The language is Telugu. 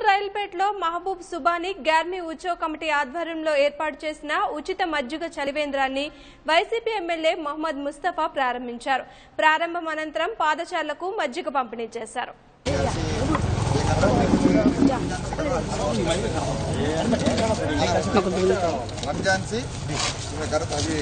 రైల్పేటలో మహబూబ్ సుబానీ గ్యార్మీ ఉత్సవ్ కమిటీ ఆధ్వర్యంలో ఏర్పాటు చేసిన ఉచిత మజ్జిగ చలివేంద్రాన్ని వైసీపీ ఎమ్మెల్యే మొహమ్మద్ ముస్తఫా ప్రారంభించారు ప్రారంభం అనంతరం పాదచారులకు మజ్జిగ పంపిణీ చేశారు రంజాన్ సి గరత అది